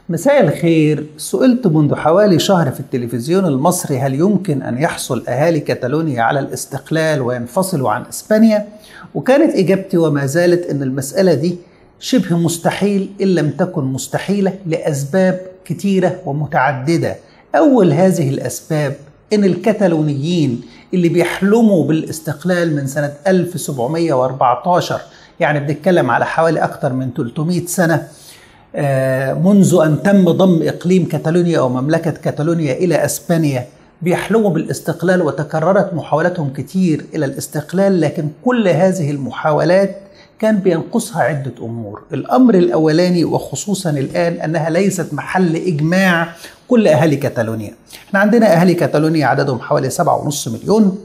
مساء الخير سئلت منذ حوالي شهر في التلفزيون المصري هل يمكن أن يحصل أهالي كتالونيا على الاستقلال وينفصلوا عن إسبانيا وكانت إجابتي وما زالت أن المسألة دي شبه مستحيل إن لم تكن مستحيلة لأسباب كتيرة ومتعددة أول هذه الأسباب إن الكتالونيين اللي بيحلموا بالاستقلال من سنة 1714 يعني بنتكلم على حوالي أكثر من 300 سنة منذ أن تم ضم إقليم كتالونيا أو مملكة كتالونيا إلى أسبانيا بيحلموا بالاستقلال وتكررت محاولاتهم كتير إلى الاستقلال لكن كل هذه المحاولات كان بينقصها عدة أمور الأمر الأولاني وخصوصا الآن أنها ليست محل إجماع كل أهالي كتالونيا احنا عندنا أهالي كتالونيا عددهم حوالي 7.5 مليون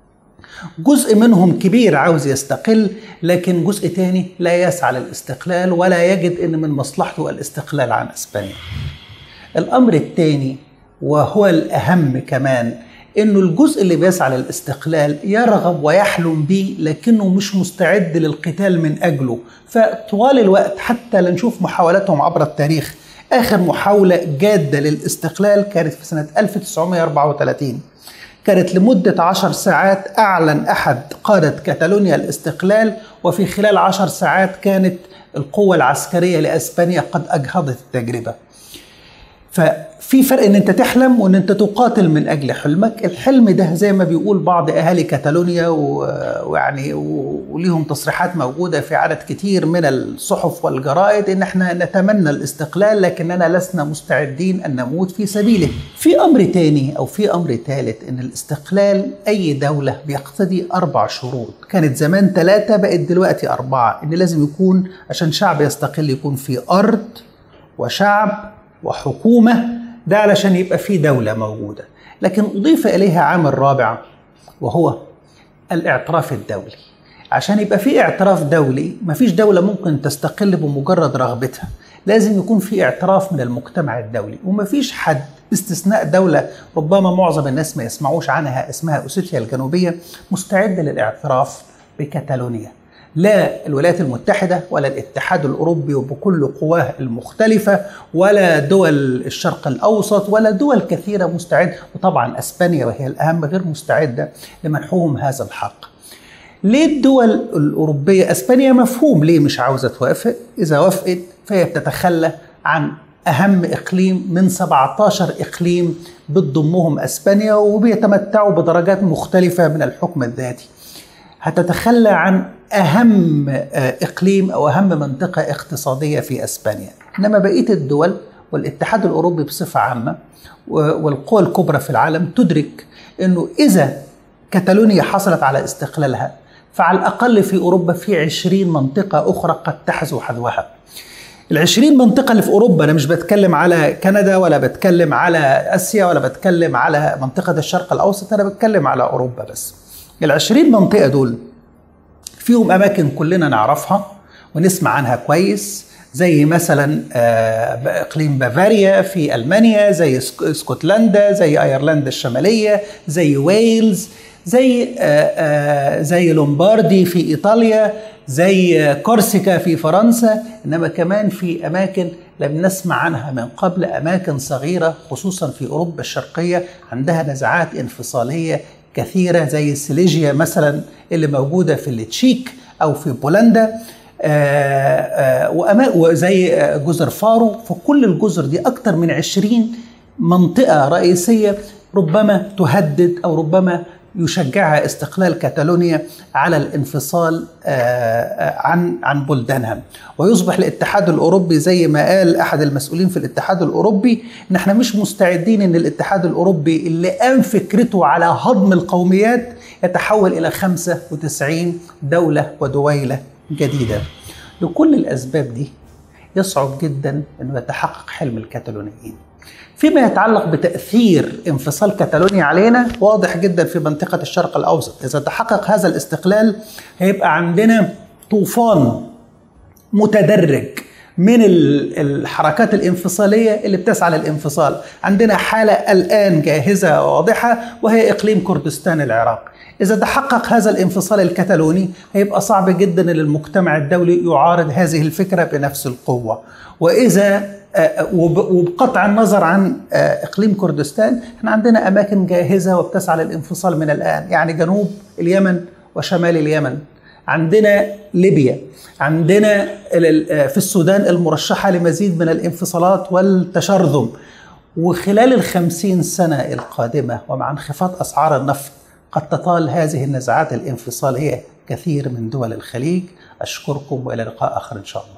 جزء منهم كبير عاوز يستقل لكن جزء تاني لا يسعى للاستقلال ولا يجد ان من مصلحته الاستقلال عن اسبانيا الامر الثاني وهو الاهم كمان انه الجزء اللي بيسعى للاستقلال يرغب ويحلم به لكنه مش مستعد للقتال من اجله فطوال الوقت حتى لنشوف محاولاتهم عبر التاريخ اخر محاوله جاده للاستقلال كانت في سنه 1934 كانت لمدة عشر ساعات أعلن أحد قادة كتالونيا الاستقلال وفي خلال عشر ساعات كانت القوة العسكرية لأسبانيا قد أجهضت التجربة ففي فرق ان انت تحلم وان انت تقاتل من اجل حلمك الحلم ده زي ما بيقول بعض اهالي كتالونيا ويعني وليهم تصريحات موجوده في عدد كتير من الصحف والجرائد ان احنا نتمنى الاستقلال لكننا لسنا مستعدين ان نموت في سبيله في امر تاني او في امر ثالث ان الاستقلال اي دوله بيقتضي اربع شروط كانت زمان ثلاثه بقت دلوقتي اربعه ان لازم يكون عشان شعب يستقل يكون في ارض وشعب وحكومة ده علشان يبقى في دولة موجودة لكن أضيف إليها عامل رابع وهو الاعتراف الدولي عشان يبقى في اعتراف دولي مفيش دولة ممكن تستقل بمجرد رغبتها لازم يكون في اعتراف من المجتمع الدولي ومفيش حد باستثناء دولة ربما معظم الناس ما يسمعوش عنها اسمها أوسيتيا الجنوبية مستعدة للاعتراف بكتالونيا لا الولايات المتحدة ولا الاتحاد الأوروبي وبكل قواه المختلفة ولا دول الشرق الأوسط ولا دول كثيرة مستعدة وطبعا أسبانيا وهي الأهم غير مستعدة لمنحهم هذا الحق ليه الدول الأوروبية أسبانيا مفهوم ليه مش عاوزة توافق إذا وافقت فهي بتتخلى عن أهم إقليم من 17 إقليم بتضمهم أسبانيا وبيتمتعوا بدرجات مختلفة من الحكم الذاتي هتتخلى عن اهم اقليم او اهم منطقه اقتصاديه في اسبانيا انما بقيه الدول والاتحاد الاوروبي بصفه عامه والقوى الكبرى في العالم تدرك انه اذا كتالونيا حصلت على استقلالها فعلى الاقل في اوروبا في 20 منطقه اخرى قد تحذو حذوها العشرين منطقة اللي في أوروبا أنا مش بتكلم على كندا ولا بتكلم على آسيا ولا بتكلم على منطقة الشرق الأوسط أنا بتكلم على أوروبا بس العشرين منطقة دول فيهم أماكن كلنا نعرفها ونسمع عنها كويس زي مثلا اقليم بافاريا في المانيا زي اسكتلندا زي ايرلندا الشماليه زي ويلز زي زي لومباردي في ايطاليا زي كورسيكا في فرنسا انما كمان في اماكن لم نسمع عنها من قبل اماكن صغيره خصوصا في اوروبا الشرقيه عندها نزعات انفصاليه كثيره زي سيليجيا مثلا اللي موجوده في التشيك او في بولندا آآ آآ وزي جزر فارو فكل الجزر دي أكثر من عشرين منطقة رئيسية ربما تهدد أو ربما يشجعها استقلال كتالونيا على الانفصال عن عن بلدانها ويصبح الاتحاد الاوروبي زي ما قال احد المسؤولين في الاتحاد الاوروبي ان احنا مش مستعدين ان الاتحاد الاوروبي اللي قام فكرته على هضم القوميات يتحول الى 95 دوله ودويله جديده لكل الاسباب دي يصعب جدا انه يتحقق حلم الكتالونيين فيما يتعلق بتأثير انفصال كتالونيا علينا واضح جدا في منطقة الشرق الأوسط إذا تحقق هذا الاستقلال هيبقى عندنا طوفان متدرج من الحركات الانفصالية اللي بتسعى للانفصال عندنا حالة الآن جاهزة واضحة وهي إقليم كردستان العراق إذا تحقق هذا الانفصال الكتالوني هيبقى صعب جدا للمجتمع الدولي يعارض هذه الفكرة بنفس القوة وإذا وبقطع النظر عن اقليم كردستان احنا عندنا اماكن جاهزه وبتسعى للانفصال من الان يعني جنوب اليمن وشمال اليمن عندنا ليبيا عندنا في السودان المرشحة لمزيد من الانفصالات والتشرذم وخلال الخمسين سنة القادمة ومع انخفاض أسعار النفط قد تطال هذه النزاعات الانفصالية كثير من دول الخليج أشكركم وإلى لقاء آخر إن شاء الله